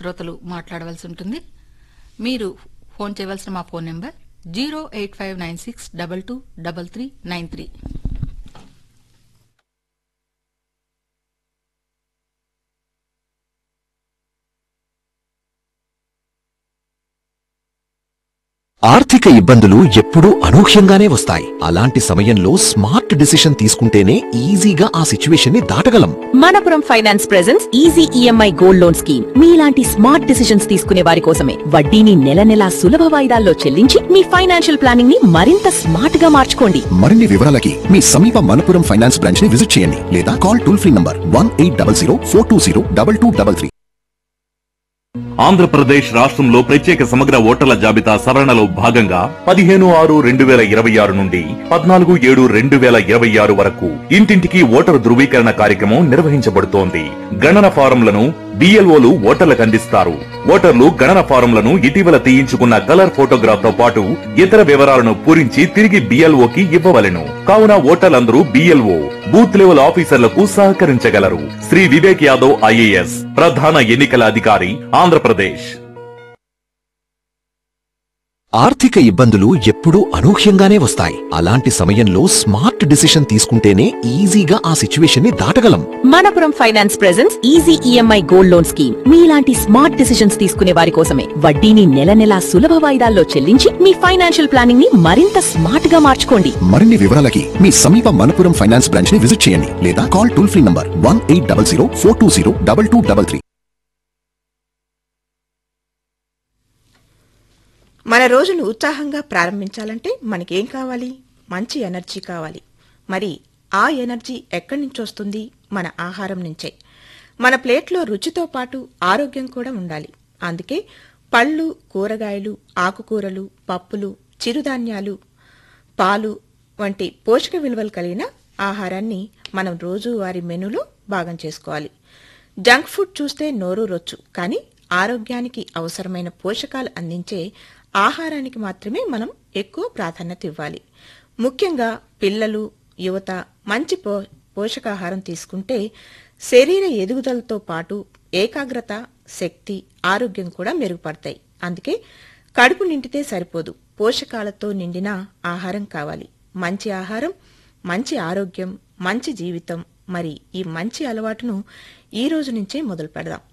శ్రోతలు మాట్లాడవలసి ఉంటుంది మీరు ఫోన్ చేయవలసిన మా phone number zero eight five nine six double two double three nine three ఆర్థిక ఇబ్బందులు ఎప్పుడూ అనూహ్యంగానే వస్తాయి అలాంటి సమయంలో స్మార్ట్ డిసిషన్ తీసుకుంటేనే ఈజీగా ఆ సిచ్యువేషన్ ని దాటగలం Manappuram finance presence easy EMI gold loan scheme మీలాంటి స్మార్ట్ డిసిషన్స్ తీసుకునే వారి కోసమే వడ్డీని నెల నెలా సులభ వాయిదాల్లో చెల్లించి మీ ఫైనాన్షియల్ ప్లానింగ్ ని మరింత స్మార్ట్ గా మార్చుకోండి మరిన్ని వివరాలకి మీ సమీప మనపురం ఫైనాన్స్ బ్రాంచ్ ని విజిట్ చేయండి లేదా call toll free number one eight double zero four two zero double two double three Andhra Pradesh రాష్ట్రంలో ప్రత్యేక సమగ్ర ఓటర్ల జాబితా సవరణలో భాగంగా పదిహేను ఆరు రెండు వేల ఇరవై ఆరు నుండి పద్నాలుగు ఏడు రెండు వేల ఇరవై ఆరు వరకు ఇంటింటికి ఓటరు ధృవీకరణ కార్యక్రమం నిర్వహించబడుతోంది గణన ఫారంలను బిఎల్ఓలు ఓటర్లకు అందిస్తారు ఓటర్లు గణన ఫారంలను ఇటీవల తీయించుకున్న కలర్ ఫోటోగ్రాఫ్ తో పాటు ఇతర వివరాలను పూరించి తిరిగి బిఎల్ఓకి ఇవ్వవలెను కావున ఓటర్లందరూ బిఎల్ఓ బూత్ లెవెల్ ఆఫీసర్లకు సహకరించగలరు శ్రీ వివేక్ యాదవ్ ఐఏఎస్ ప్రధాన ఎన్నికల అధికారి ఆంధ్రప్రదేశ్ ఆర్థిక ఇబ్బందులు ఎప్పుడూ అనూహ్యంగానే వస్తాయి అలాంటి సమయంలో స్మార్ట్ డిసిషన్ తీసుకుంటేనే ఈజీగా ఆ సిచ్యువేషన్ ని దాటగలం Manappuram finance presence easy EMI gold loan scheme మీలాంటి స్మార్ట్ డిసిషన్స్ తీసుకునే వారి కోసమే వడ్డీని నెల నెలా సులభ వాయిదాల్లో చెల్లించి మీ ఫైనాన్షియల్ ప్లానింగ్ ని మరింత స్మార్ట్ గా మార్చుకోండి మరిన్ని వివరాలకి మీ సమీప మనపురం ఫైనాన్స్ బ్రాంచ్ ని విజిట్ చేయండి లేదా call toll free number one eight double zero four two zero double two double three మన రోజును ఉత్సాహంగా ప్రారంభించాలంటే మనకేం కావాలి మంచి ఎనర్జీ కావాలి మరి ఆ ఎనర్జీ ఎక్కడి నుంచి వస్తుంది మన ఆహారం నుంచే మన ప్లేట్లో రుచితో పాటు ఆరోగ్యం కూడా ఉండాలి అందుకే పళ్ళు కూరగాయలు ఆకుకూరలు పప్పులు చిరుధాన్యాలు పాలు వంటి పోషక విలువలు కలిగిన ఆహారాన్ని మనం రోజువారీ మెనూలో భాగం చేసుకోవాలి జంక్ ఫుడ్ చూస్తే నోరు రొచ్చు కానీ ఆరోగ్యానికి అవసరమైన పోషకాలు అందించే ఆహారానికి మాత్రమే మనం ఎక్కువ ప్రాధాన్యత ఇవ్వాలి ముఖ్యంగా పిల్లలు యువత మంచి పో పోషకాహారం తీసుకుంటే శరీర ఎదుగుదలతో పాటు ఏకాగ్రత శక్తి ఆరోగ్యం కూడా మెరుగుపడతాయి అందుకే కడుపు నిండితే సరిపోదు పోషకాలతో నిండిన ఆహారం కావాలి మంచి ఆహారం మంచి ఆరోగ్యం మంచి జీవితం మరి ఈ మంచి అలవాటును ఈ రోజు నుంచే మొదలు పెడదాం